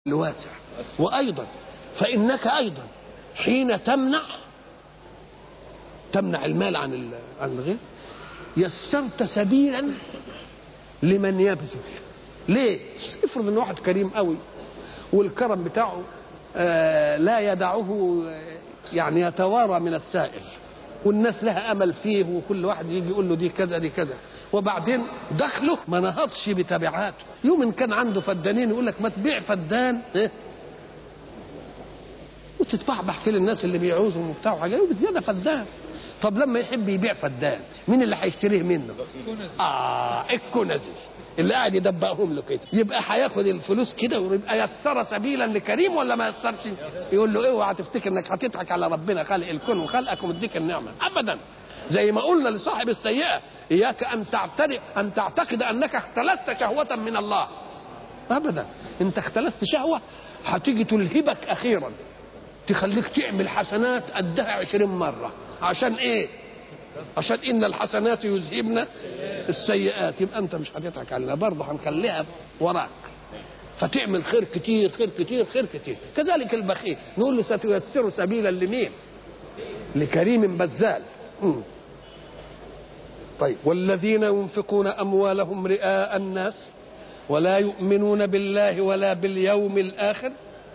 الواسع وأيضا فإنك أيضا حين تمنع تمنع المال عن ال- عن الغير يسرت سبيلا لمن يبذل ليه؟ افرض ان واحد كريم قوي والكرم بتاعه آه لا يدعه آه، يعني يتوارى من السائل والناس لها امل فيه وكل واحد يجي يقول له دي كذا دي كذا وبعدين دخله ما نهضش بتبعاته يوم ان كان عنده فدانين يقول لك ما تبيع فدان إيه؟ وتتبعبع في الناس اللي بيعوزهم وبتاع وحاجات وبزياده فدان طب لما يحب يبيع فدان مين اللي هيشتريه منه؟ اه الكنزي اللي قاعد يدبقهم له كده يبقى هياخد الفلوس كده ويبقى يسر سبيلا لكريم ولا ما يسرش؟ يقول له اوعى تفتكر انك هتضحك على ربنا خالق الكون وخلقك ومديك النعمه ابدا زي ما قلنا لصاحب السيئه اياك ان تعترف ان تعتقد انك اختلست شهوه من الله ابدا انت اختلست شهوه هتيجي تلهبك اخيرا تخليك تعمل حسنات قدها عشرين مرة عشان ايه عشان ان الحسنات يذهبن السيئات يبقى انت مش هتضحك علينا برضه هنخليها وراك فتعمل خير كتير خير كتير خير كتير كذلك البخيل نقول له ستيسر سبيلا لمين لكريم بزال مم. طيب والذين ينفقون اموالهم رئاء الناس ولا يؤمنون بالله ولا باليوم الاخر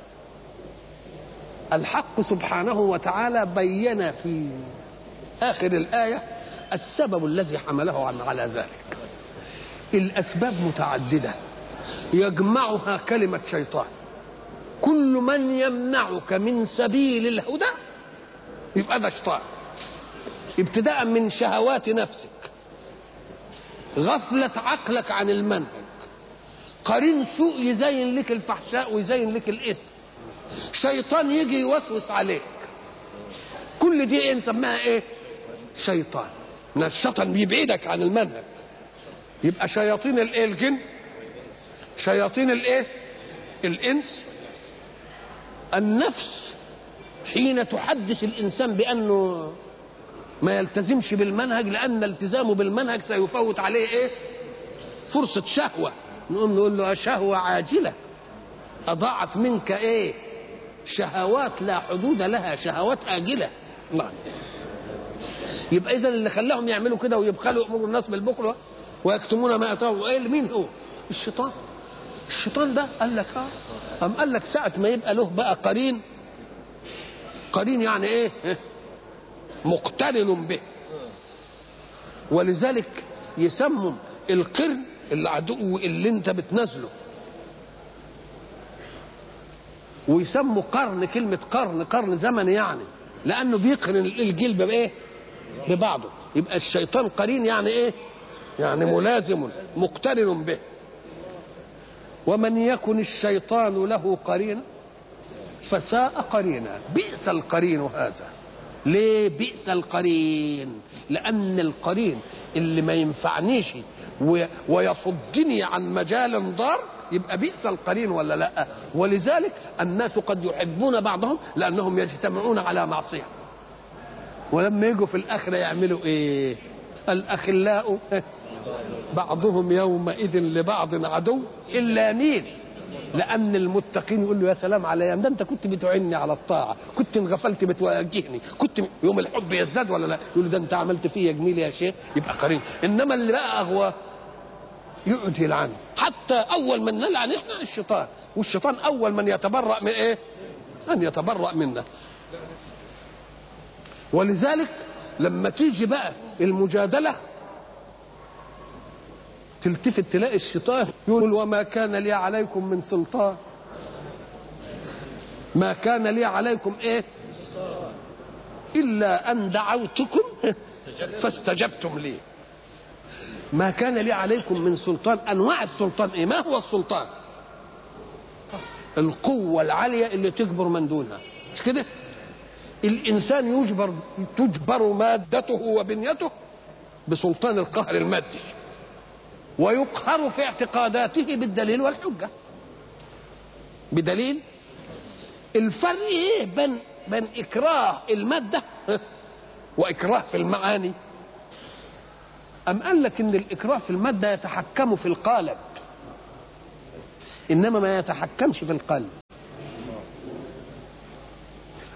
الحق سبحانه وتعالى بين في آخر الآية السبب الذي حمله عن على ذلك الأسباب متعددة يجمعها كلمة شيطان كل من يمنعك من سبيل الهدى يبقى ده شيطان ابتداء من شهوات نفسك غفلة عقلك عن المنهج قرين سوء يزين لك الفحشاء ويزين لك الاسم شيطان يجي يوسوس عليك كل دي ايه نسميها ايه شيطان من الشيطان بيبعدك عن المنهج يبقى شياطين الايه الجن شياطين الايه الانس النفس حين تحدث الانسان بانه ما يلتزمش بالمنهج لان التزامه بالمنهج سيفوت عليه ايه فرصه شهوه نقوم نقول له شهوه عاجله اضاعت منك ايه شهوات لا حدود لها شهوات آجلة نعم يبقى إذا اللي خلاهم يعملوا كده ويبخلوا يأمروا الناس بالبخل ويكتمون ما أتاهم إيه مين هو؟ الشيطان الشيطان ده قال لك اه أم قال لك ساعة ما يبقى له بقى قرين قرين يعني إيه؟ مقترن به ولذلك يسموا القرن العدو اللي انت بتنزله ويسموا قرن كلمة قرن قرن زمني يعني لأنه بيقرن الجيل بإيه؟ ببعضه يبقى الشيطان قرين يعني إيه؟ يعني ملازم مقترن به ومن يكن الشيطان له قرينا فساء قرينا بئس القرين هذا ليه بئس القرين لأن القرين اللي ما ينفعنيش ويصدني عن مجال ضار يبقى بئس القرين ولا لا ولذلك الناس قد يحبون بعضهم لانهم يجتمعون على معصيه ولما يجوا في الاخره يعملوا ايه الاخلاء بعضهم يومئذ لبعض عدو الا مين لان المتقين يقول له يا سلام على ده انت كنت بتعني على الطاعه كنت انغفلت بتواجهني كنت يوم الحب يزداد ولا لا يقول له ده انت عملت فيا جميل يا شيخ يبقى قرين انما اللي بقى اغواه يقعد يلعن حتى اول من نلعن احنا الشيطان والشيطان اول من يتبرأ من ايه ان يتبرأ منا ولذلك لما تيجي بقى المجادله تلتفت تلاقي الشيطان يقول وما كان لي عليكم من سلطان ما كان لي عليكم ايه الا ان دعوتكم فاستجبتم لي ما كان لي عليكم من سلطان انواع السلطان ايه ما هو السلطان القوه العاليه اللي تجبر من دونها مش كده الانسان يجبر تجبر مادته وبنيته بسلطان القهر المادي ويقهر في اعتقاداته بالدليل والحجه بدليل الفرق ايه بين بين اكراه الماده واكراه في المعاني أم قال لك إن الإكراه في المادة يتحكم في القالب إنما ما يتحكمش في القلب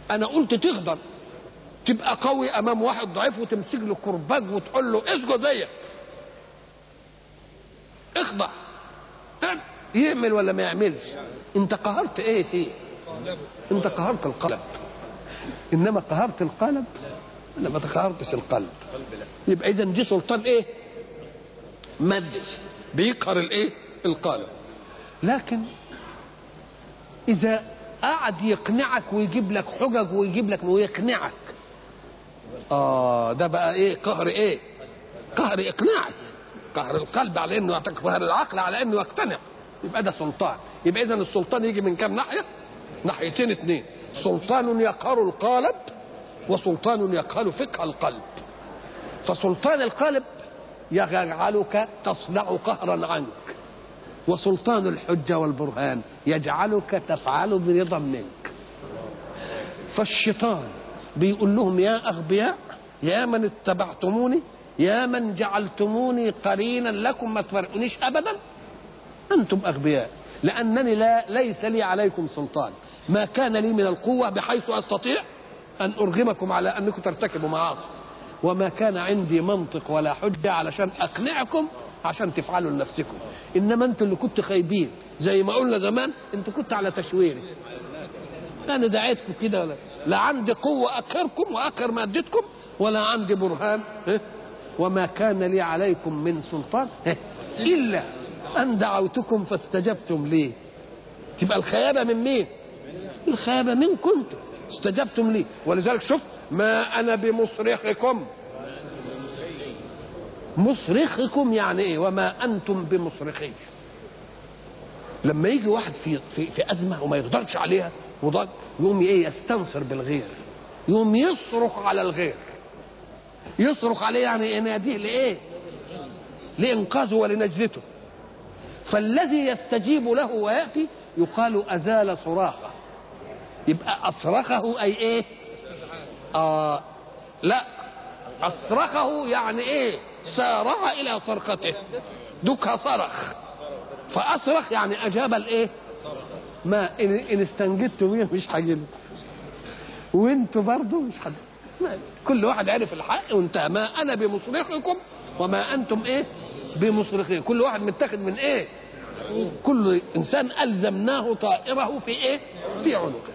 انا قلت تقدر تبقى قوي امام واحد ضعيف وتمسك له كرباج وتقول له اسجد زيك اخضع يعمل ولا ما يعملش انت قهرت ايه فيه انت قهرت القلب انما قهرت القلب لا ما قهرتش القلب يبقى اذا دي سلطان ايه مادي بيقهر الايه القلب لكن اذا قعد يقنعك ويجيب لك حجج ويجيب لك ويقنعك اه ده بقى ايه قهر ايه قهر اقناعي قهر القلب على انه يعتقد قهر العقل على انه يقتنع يبقى ده سلطان يبقى اذا السلطان يجي من كام ناحيه ناحيتين اثنين سلطان يقهر القالب وسلطان يقهر فقه القلب فسلطان القلب يجعلك تصنع قهرا عنك وسلطان الحجه والبرهان يجعلك تفعل برضا منك فالشيطان بيقول لهم يا اغبياء يا من اتبعتموني يا من جعلتموني قرينا لكم ما تفرقونيش ابدا انتم اغبياء لانني لا ليس لي عليكم سلطان ما كان لي من القوه بحيث استطيع ان ارغمكم على انكم ترتكبوا معاصي وما كان عندي منطق ولا حجه علشان اقنعكم عشان تفعلوا لنفسكم انما انتوا اللي كنتوا خايبين زي ما قلنا زمان انتوا كنتوا على تشويري انا دعيتكم كده ولا لا عندي قوه اقهركم واقهر مادتكم ولا عندي برهان إيه؟ وما كان لي عليكم من سلطان إيه؟ الا ان دعوتكم فاستجبتم لي تبقى الخيابه من مين الخيابه منكم انتم استجبتم لي ولذلك شوف ما انا بمصرخكم مصرخكم يعني ايه وما انتم بمصرخي لما يجي واحد في في, في ازمه وما يقدرش عليها وضج يقوم ايه يستنصر بالغير يقوم يصرخ على الغير يصرخ عليه يعني يناديه لايه لانقاذه ولنجدته فالذي يستجيب له وياتي يقال ازال صراخه يبقى اصرخه اي ايه آه لا اصرخه يعني ايه سارع الى صرخته دكها صرخ فاصرخ يعني اجاب الايه ما ان, إن استنجدتوا بيه مش هجيب وانتوا برضه مش حد كل واحد عرف الحق وانتهى ما انا بمصرخكم وما انتم ايه بمصرخين كل واحد متاخد من ايه كل انسان الزمناه طائره في ايه في عنقه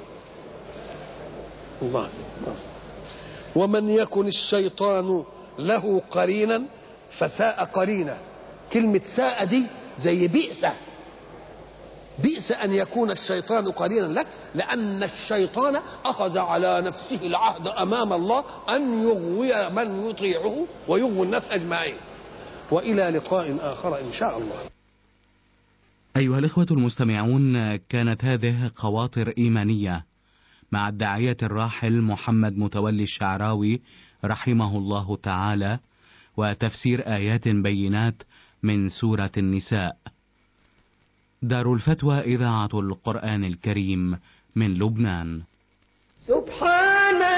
الله ومن يكن الشيطان له قرينا فساء قرينا كلمة ساء دي زي بئس بئس أن يكون الشيطان قرينا لك لأن الشيطان أخذ على نفسه العهد أمام الله أن يغوي من يطيعه ويغوي الناس أجمعين وإلى لقاء آخر إن شاء الله أيها الإخوة المستمعون كانت هذه خواطر إيمانية مع الداعية الراحل محمد متولي الشعراوي رحمه الله تعالى وتفسير آيات بينات من سورة النساء. دار الفتوى إذاعة القرآن الكريم من لبنان. سبحان